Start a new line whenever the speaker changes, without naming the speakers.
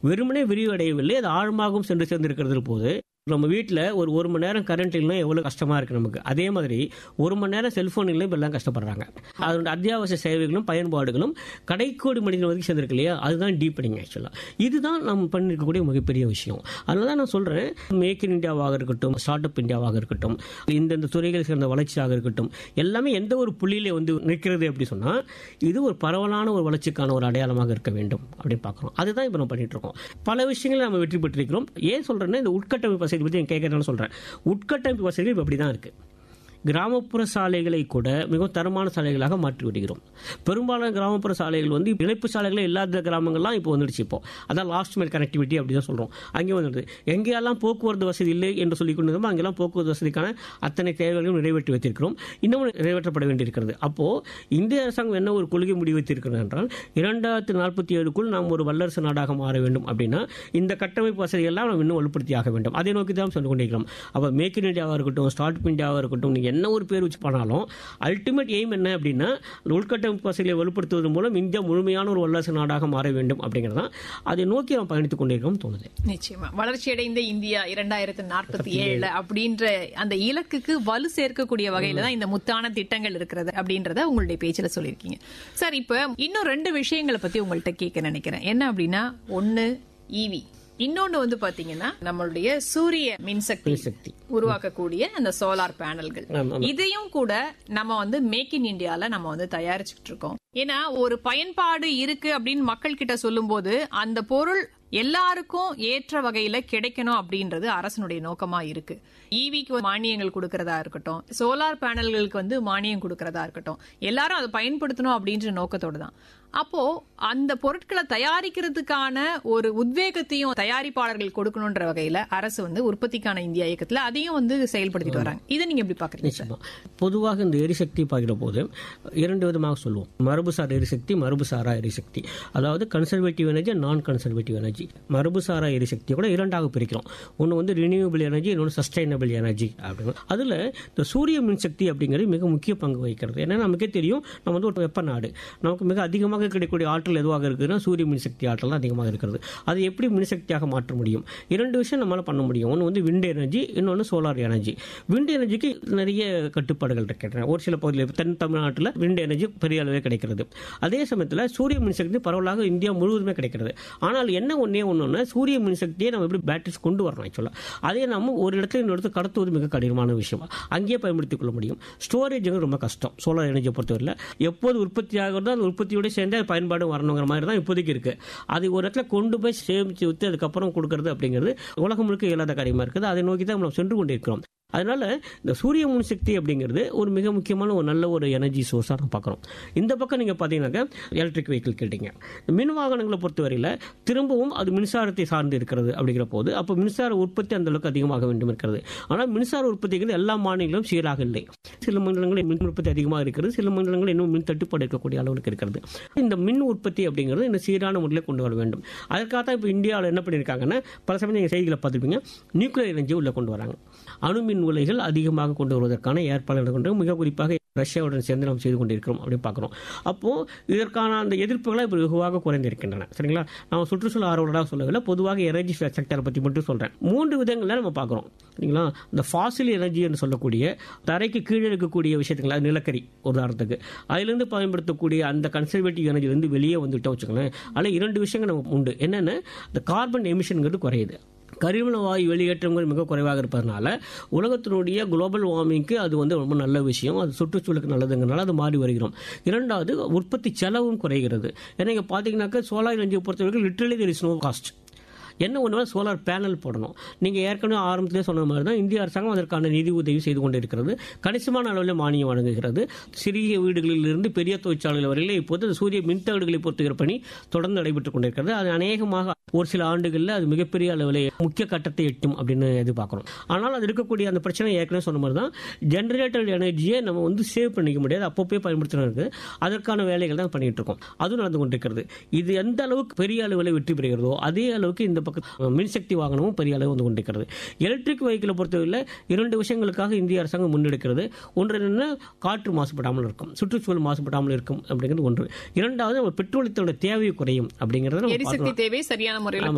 வெறுமனே விரிவடையவில்லை அது ஆழமாகவும் சென்று சேர்ந்திருக்கிறது போது நம்ம வீட்டில் ஒரு ஒரு மணி நேரம் கரண்ட் இல்லைன்னா எவ்வளோ கஷ்டமா இருக்கு நமக்கு அதே மாதிரி ஒரு மணி நேரம் செல்போன் இல்லைன்னா இப்போ எல்லாம் கஷ்டப்படுறாங்க அதோட அத்தியாவசிய சேவைகளும் பயன்பாடுகளும் கடைக்கோடி மனிதன் வரைக்கும் சேர்ந்திருக்கு இல்லையா அதுதான் டீப்பனிங் ஆக்சுவலாக இதுதான் நம்ம பண்ணிருக்கக்கூடிய மிகப்பெரிய விஷயம் அதனால தான் நான் சொல்கிறேன் மேக் இன் இந்தியாவாக இருக்கட்டும் ஸ்டார்ட் அப் இந்தியாவாக இருக்கட்டும் இந்தந்த துறைகள் சேர்ந்த வளர்ச்சியாக இருக்கட்டும் எல்லாமே எந்த ஒரு புள்ளியில வந்து நிற்கிறது அப்படி சொன்னால் இது ஒரு பரவலான ஒரு வளர்ச்சிக்கான ஒரு அடையாளமாக இருக்க வேண்டும் அப்படின்னு பார்க்குறோம் அதுதான் இப்போ நம்ம பண்ணிட்டு இருக்கோம் பல விஷயங்களை நம்ம வெற்றி பெற்றிருக்கிறோம் ஏன் சொல்கிறேன்னா இந்த உட்கட்டமைப்பு வசதி பற்றி கேட்கறேன்னு சொல்கிறேன் உட்கட்டமைப்பு வசதிகள் இப்போ அப்படி தான் இருக்குது கிராமப்புற சாலைகளை கூட மிகவும் தரமான சாலைகளாக மாற்றி விடுகிறோம் பெரும்பாலான கிராமப்புற சாலைகள் வந்து இணைப்பு சாலைகளே இல்லாத கிராமங்கள்லாம் இப்போ வந்துடுச்சு இப்போ அதான் லாஸ்ட் மைல் கனெக்டிவிட்டி அப்படி தான் சொல்கிறோம் அங்கே வந்துடுது எங்கேயெல்லாம் போக்குவரத்து வசதி இல்லை என்று சொல்லி கொண்டிருந்தோமோ அங்கெல்லாம் போக்குவரத்து வசதிக்கான அத்தனை தேவைகளையும் நிறைவேற்றி வைத்திருக்கிறோம் இன்னமும் நிறைவேற்றப்பட வேண்டியிருக்கிறது அப்போது இந்திய அரசாங்கம் என்ன ஒரு கொள்கை முடிவு வைத்திருக்கிறது என்றால் இரண்டாயிரத்தி நாற்பத்தி ஏழுக்குள் நாம் ஒரு வல்லரசு நாடாக மாற வேண்டும் அப்படின்னா இந்த கட்டமைப்பு வசதியெல்லாம் நாம் இன்னும் வலுப்படுத்தி ஆக வேண்டும் அதை நோக்கி தான் சொல்லி கொண்டிருக்கிறோம் அப்போ மேக் இன் இந்தியாவாக இருக்கட்டும் ஸ்டார்ட் அப் இந்தியாவாக இருக்கட்டும் நீங்கள் என்ன ஒரு பேர் வச்சு பண்ணாலும் அல்டிமேட் எய்ம் என்ன அப்படின்னா இந்த உள்கட்டமைப்பு வசதிகளை வலுப்படுத்துவதன் மூலம் இந்தியா முழுமையான ஒரு வல்லரசு நாடாக மாற வேண்டும் அப்படிங்கிறதான் அதை நோக்கி நாம் பயணித்துக் கொண்டிருக்கோம் தோணுது
நிச்சயமா வளர்ச்சியடைந்த இந்தியா இரண்டாயிரத்தி நாற்பத்தி ஏழு அப்படின்ற அந்த இலக்குக்கு வலு சேர்க்கக்கூடிய வகையில தான் இந்த முத்தான திட்டங்கள் இருக்கிறது அப்படின்றத உங்களுடைய பேச்சுல சொல்லியிருக்கீங்க சார் இப்ப இன்னும் ரெண்டு விஷயங்களை பத்தி உங்கள்கிட்ட கேட்க நினைக்கிறேன் என்ன அப்படின்னா ஒன்னு ஈவி இன்னொன்னு வந்து பாத்தீங்கன்னா நம்மளுடைய சூரிய மின்சக்தி
மின்சக்தி.
உருவாக்கக்கூடிய அந்த சோலார் பேனல்கள்
ஆமா, ஆமா.
இதையும் கூட நம்ம வந்து மேக் இன் இந்தியால நம்ம வந்து தயாரிச்சுட்டு இருக்கோம் ஏன்னா ஒரு பயன்பாடு இருக்கு அப்படின்னு மக்கள் கிட்ட சொல்லும்போது அந்த பொருள் எல்லாருக்கும் ஏற்ற வகையில கிடைக்கணும் அப்படின்றது அரசனுடைய நோக்கமா இருக்கு ஈவிக்கு மானியங்கள் கொடுக்கறதா இருக்கட்டும் சோலார் பேனல்களுக்கு வந்து மானியம் கொடுக்கறதா இருக்கட்டும் எல்லாரும் அதை பயன்படுத்தணும் அப்படின்ற நோக்கத்தோட தான் அப்போ அந்த பொருட்களை தயாரிக்கிறதுக்கான ஒரு உத்வேகத்தையும் தயாரிப்பாளர்கள் கொடுக்கணுன்ற வகையில அரசு வந்து உற்பத்திக்கான இந்தியா இயக்கத்துல அதையும் வந்து செயல்படுத்திட்டு வராங்க இதை நீங்க எப்படி பாக்குறீங்க சார்
நிச்சயமா பொதுவாக இந்த எரிசக்தி பார்க்கிற போது இரண்டு விதமாக சொல்லுவோம் மரபுசார் எரிசக்தி மரபுசாரா எரிசக்தி அதாவது கன்சர்வேட்டிவ் எனர்ஜி நான் கன்சர்வேட்டிவ் எனர்ஜி மரபுசாரா எரிசக்தி கூட இரண்டாக பிரிக்கிறோம் ஒன்று வந்து ரினியூவபிள் எனர்ஜி இன்னொன்று சஸ்டைனபிள் எனர்ஜி அப்படின்னு அதில் இந்த சூரிய மின்சக்தி அப்படிங்கிறது மிக முக்கிய பங்கு வகிக்கிறது ஏன்னா நமக்கே தெரியும் நம்ம வந்து ஒரு வெப்ப நாடு நமக்கு மிக அதிகமாக கிடைக்கக்கூடிய ஆற்றல் எதுவாக இருக்குதுன்னா சூரிய மின்சக்தி ஆற்றல் தான் அதிகமாக இருக்கிறது அது எப்படி மின்சக்தியாக மாற்ற முடியும் இரண்டு விஷயம் நம்மளால பண்ண முடியும் ஒன்று வந்து விண்ட் எனர்ஜி இன்னொன்று சோலார் எனர்ஜி விண்ட் எனர்ஜிக்கு நிறைய கட்டுப்பாடுகள் இருக்கின்றன ஒரு சில பகுதியில் தென் தமிழ்நாட்டில் விண்ட் எனர்ஜி பெரிய அளவே கிடைக்கிறது அதே சமயத்தில் சூரிய மின்சக்தி பரவலாக இந்தியா முழுவதுமே கிடைக்கிறது ஆனால் என்ன ஒன்றே ஒன்று சூரிய மின்சக்தியை நம்ம எப்படி பேட்டரிஸ் கொண்டு வரணும் ஆக்சுவலாக அதே நம்ம ஒரு இடத்துல இன்னொரு இடத்துக்கு கடத்துவது மிக கடினமான விஷயம் அங்கேயே பயன்படுத்திக் கொள்ள முடியும் ஸ்டோரேஜ் ரொம்ப கஷ்டம் சோலார் எனர்ஜியை பொறுத்தவரையில் எப்போது உற்பத்தி ஆகிறதோ அந்த உற்பத்தியோட சேர்ந்து அது பயன்பாடு வரணுங்கிற மாதிரி தான் இப்போதைக்கு இருக்கு அது ஒரு இடத்துல கொண்டு போய் சேமித்து வித்து அதுக்கப்புறம் கொடுக்கறது அப்படிங்கிறது உலகம் முழுக்க இயலாத காரியமா இருக்குது அதை நோக்கி தான் நம்ம சென்று கொண்டிருக்கிறோம் அதனால இந்த சூரிய மின்சக்தி அப்படிங்கிறது ஒரு மிக முக்கியமான ஒரு நல்ல ஒரு எனர்ஜி சோர்ஸாக நம்ம பார்க்குறோம் இந்த பக்கம் நீங்கள் பார்த்தீங்கன்னாக்கா எலக்ட்ரிக் வெஹிக்கிள் கேட்டீங்க இந்த மின் வாகனங்களை பொறுத்தவரையில் திரும்பவும் அது மின்சாரத்தை சார்ந்து இருக்கிறது அப்படிங்கிற போது அப்போ மின்சார உற்பத்தி அந்த அளவுக்கு அதிகமாக வேண்டும் இருக்கிறது ஆனால் மின்சார உற்பத்திங்கிறது எல்லா மாநிலங்களும் சீராக இல்லை சில மாநிலங்களில் மின் உற்பத்தி அதிகமாக இருக்கிறது சில மாநிலங்களில் இன்னும் மின் தட்டுப்பாடு இருக்கக்கூடிய அளவுக்கு இருக்கிறது இந்த மின் உற்பத்தி அப்படிங்கிறது இந்த சீரான முறையில் கொண்டு வர வேண்டும் அதற்காக தான் இப்போ இந்தியாவில் என்ன பண்ணியிருக்காங்கன்னா பல சமயம் நீங்கள் செய்திகளை பார்த்துருப்பீங்க நியூக்ளியர் எனர்ஜி உள்ள கொண்டு வராங்க அணுமின் உலைகள் அதிகமாக கொண்டு வருவதற்கான ஏற்பாடுகள் கொண்டு மிக குறிப்பாக ரஷ்யாவுடன் சேர்ந்து நாம் செய்து கொண்டிருக்கிறோம் அப்படின்னு பார்க்குறோம் அப்போ இதற்கான அந்த எதிர்ப்புகளை இப்போ வெகுவாக குறைந்திருக்கின்றன சரிங்களா நான் சுற்றுச்சூழல் ஆர்வலராக சொல்லவில்லை பொதுவாக எனர்ஜி செக்டரை பற்றி மட்டும் சொல்கிறேன் மூன்று விதங்களில் நம்ம பார்க்குறோம் சரிங்களா இந்த ஃபாசில் எனர்ஜி என்று சொல்லக்கூடிய தரைக்கு கீழே இருக்கக்கூடிய விஷயத்துங்களா நிலக்கரி உதாரணத்துக்கு அதிலிருந்து பயன்படுத்தக்கூடிய அந்த கன்சர்வேட்டிவ் எனர்ஜி வந்து வெளியே வந்துட்டோம் வச்சுக்கோங்களேன் அதில் இரண்டு விஷயங்கள் நமக்கு உண்டு என்னென்ன இந்த கார்பன் எமிஷன்ங்கிறது குறையுது கரிமல வாயு வெளியேற்றங்கள் மிக குறைவாக இருப்பதனால உலகத்தினுடைய குளோபல் வார்மிங்க்கு அது வந்து ரொம்ப நல்ல விஷயம் அது சுற்றுச்சூழலுக்கு நல்லதுங்கிறனால அது மாறி வருகிறோம் இரண்டாவது உற்பத்தி செலவும் குறைகிறது ஏன்னா இங்கே பார்த்தீங்கன்னாக்கா சோலார் எனர்ஜியை பொறுத்தவரைக்கும் literally there is no cost என்ன ஒன்று சோலார் பேனல் போடணும் நீங்கள் ஏற்கனவே ஆரம்பத்திலே சொன்ன மாதிரி தான் இந்திய அரசாங்கம் அதற்கான நிதி உதவி செய்து கொண்டிருக்கிறது கணிசமான அளவில் மானியம் வழங்குகிறது சிறிய வீடுகளில் இருந்து பெரிய தொழிற்சாலைகள் வரையிலே இப்போது அந்த சூரிய மின்தகடுகளை பொறுத்துகிற பணி தொடர்ந்து நடைபெற்றுக் கொண்டிருக்கிறது அது அநேகமாக ஒரு சில ஆண்டுகளில் அது மிகப்பெரிய அளவில் முக்கிய கட்டத்தை எட்டும் அப்படின்னு எதிர்பார்க்கிறோம் ஆனால் அது இருக்கக்கூடிய அந்த பிரச்சனை ஏற்கனவே சொன்ன மாதிரி தான் ஜென்ரேட்டட் எனர்ஜியை நம்ம வந்து சேவ் பண்ணிக்க முடியாது அப்பப்போ பயன்படுத்தணும் இருக்குது அதற்கான வேலைகள் தான் பண்ணிட்டு இருக்கோம் அதுவும் நடந்து கொண்டிருக்கிறது இது எந்த அளவுக்கு பெரிய அளவில் வெற்றி பெறுகிறதோ அதே அளவுக்கு இந்த பக்கம் மின்சக்தி வாகனமும் பெரிய அளவு வந்து கொண்டிருக்கிறது எலக்ட்ரிக் வெஹிக்கிளை பொறுத்தவரையில் இரண்டு விஷயங்களுக்காக இந்திய அரசாங்கம் முன்னெடுக்கிறது ஒன்று என்னன்னா காற்று மாசுபடாமல் இருக்கும் சுற்றுச்சூழல் மாசுபடாமல் இருக்கும் அப்படிங்கிறது ஒன்று இரண்டாவது நம்ம பெட்ரோலியத்தோட தேவை குறையும் அப்படிங்கிறத நம்ம
எரிசக்தி தேவை சரியான முறையில்
ஆமா.